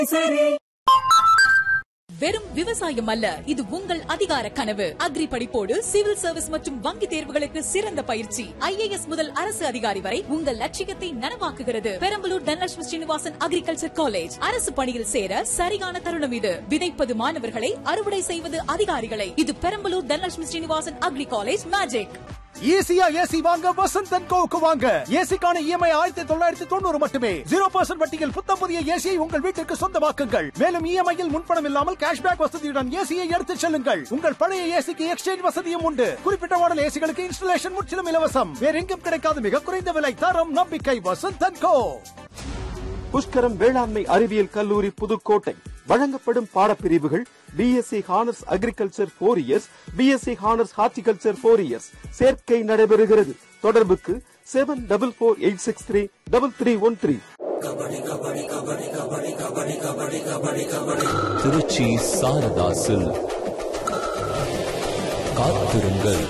வெறும் விவசாயம் அல்ல இது உங்கள் அதிகார கனவு அக்ரி படிப்போடு சிவில் சர்வீஸ் மற்றும் வங்கி தேர்வுகளுக்கு சிறந்த பயிற்சி ஐஏஎஸ் முதல் அரசு அதிகாரி வரை உங்கள் லட்சியத்தை நனவாக்குகிறது பெரம்பலூர் தனலட்சுமி ஸ்ரீனிவாசன் அக்ரிகல்ச்சர் காலேஜ் அரசு பணியில் சேர சரியான தருணம் இது விதைப்பது மாணவர்களை அறுவடை செய்வது அதிகாரிகளை இது Perambalur Dhanalakshmi Srinivasan agri college magic ஈஸியா ஏசி வாங்க வசந்த் அண்ட் கோவுக்கு வாங்க ஏசிக்கான இஎம்ஐ ஆயிரத்தி தொள்ளாயிரத்தி தொண்ணூறு மட்டுமே ஜீரோ பர்சன்ட் வட்டியில் புத்தம் புதிய ஏசியை உங்கள் வீட்டிற்கு சொந்தமாக்குங்கள் மேலும் இஎம்ஐயில் முன்பணம் இல்லாமல் கேஷ்பேக் வசதியுடன் ஏசியை எடுத்துச் செல்லுங்கள் உங்கள் பழைய ஏசிக்கு எக்ஸ்சேஞ்ச் வசதியும் உண்டு குறிப்பிட்ட மாடல் ஏசிகளுக்கு இன்ஸ்டலேஷன் முற்றிலும் இலவசம் வேற எங்கும் கிடைக்காத மிக குறைந்த விலை தரம் நம்பிக்கை வசந்த் அண்ட் கோ புஷ்கரம் வேளாண்மை அறிவியல் கல்லூரி புதுக்கோட்டை வழங்கப்படும் பாடப்பிரிவுகள் BSc honours agriculture four years BSc honours horticulture four years சேர்க்கை நடைபெறுகிறது தொடர்புக்கு seven double four eight six three double three one three Tiruchi Saradha silk காத்திருங்கள்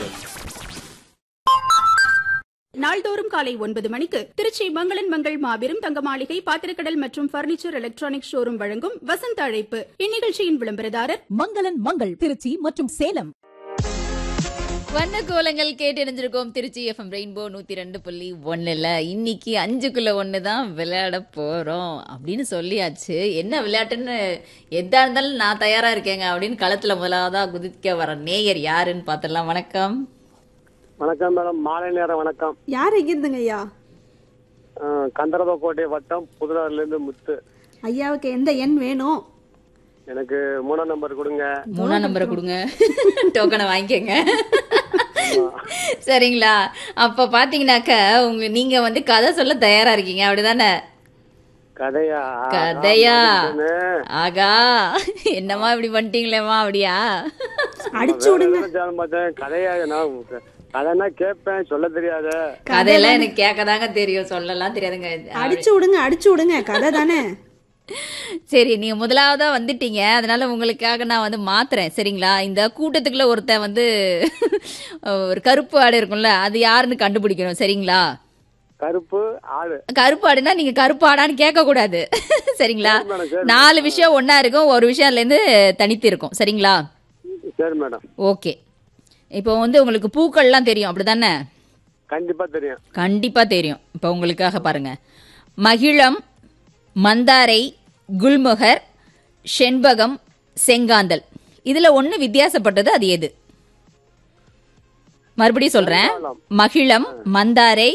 நாள்தோறும் காலை ஒன்பது மணிக்கு திருச்சி மங்களன் மங்கள் மாபெரும் தங்க மாளிகை பாத்திரக்கடல் மற்றும் பர்னிச்சர் எலக்ட்ரானிக் ஷோரூம் வழங்கும் வசந்த அழைப்பு இந்நிகழ்ச்சியின் விளம்பரதாரர் மங்களன் மங்கள் திருச்சி மற்றும் சேலம் வண்ண கோலங்கள் கேட்டறிஞ்சிருக்கோம் திருச்சி எஃப்எம் ரெயின்போ நூத்தி ரெண்டு புள்ளி ஒண்ணுல இன்னைக்கு அஞ்சுக்குள்ள ஒன்று தான் விளையாட போறோம் அப்படின்னு சொல்லியாச்சு என்ன விளையாட்டுன்னு எதா இருந்தாலும் நான் தயாரா இருக்கேங்க அப்படின்னு களத்துல முதலாவதா குதிக்க வர நேயர் யாருன்னு பார்த்துடலாம் வணக்கம் வணக்கம் மேடம் மாலை நேரம் வணக்கம் யார் எங்கிருந்துங்க ஐயா அஹ், கந்தரவக்கோட்டை வட்டம் புதுனாறுல இருந்து முத்து ஐயாவுக்கு எந்த எண் வேணும் எனக்கு மூணாம் நம்பர் கொடுங்க மூணாம் நம்பரை கொடுங்க டோக்கனை வாங்கிக்கோங்க சரிங்களா அப்ப பாத்தீங்கன்னாக்க உங்க நீங்க வந்து கதை சொல்ல தயாரா இருக்கீங்க அப்படிதானே கதையா கதையா ஆமா, ஆகா என்னம்மா இப்படி பண்ணிட்டீங்களேம்மா அப்படியா அடிச்சு விடுங்க நினைச்சாலும் பார்த்தேன் கதையா நான் கதைன்னா கேட்பேன் சொல்ல தெரியாத கதையெல்லாம் எனக்கு கேட்கதாங்க தெரியும் சொல்லலாம் தெரியாதுங்க அடிச்சு விடுங்க அடிச்சு விடுங்க கதை தானே சரி நீங்க முதலாவதா வந்துட்டீங்க அதனால உங்களுக்காக நான் வந்து மாத்துறேன் சரிங்களா இந்த கூட்டத்துக்குள்ள ஒருத்தன் வந்து ஒரு கருப்பு ஆடு இருக்கும்ல அது யாருன்னு கண்டுபிடிக்கணும் சரிங்களா கருப்பு ஆடு கருப்பு ஆடுனா நீங்க கருப்பு ஆடான்னு கேட்க கூடாது சரிங்களா சரி மேடம், சரி. நாலு விஷயம் ஒண்ணா இருக்கும் ஒரு விஷயம் அதுல இருந்து தனித்து இருக்கும் சரிங்களா சரி மேடம் ஓகே இப்போ வந்து உங்களுக்கு பூக்கள்லாம் தெரியும் அப்படிதானே கண்டிப்பா தெரியும் கண்டிப்பா தெரியும் இப்போ உங்களுக்காக பாருங்க மகிழம் மந்தாரை குல்முகர் செண்பகம் செங்காந்தல் இதுல ஒண்ணு வித்தியாசப்பட்டது அது எது மறுபடியும் சொல்றேன் மகிழம் மந்தாரை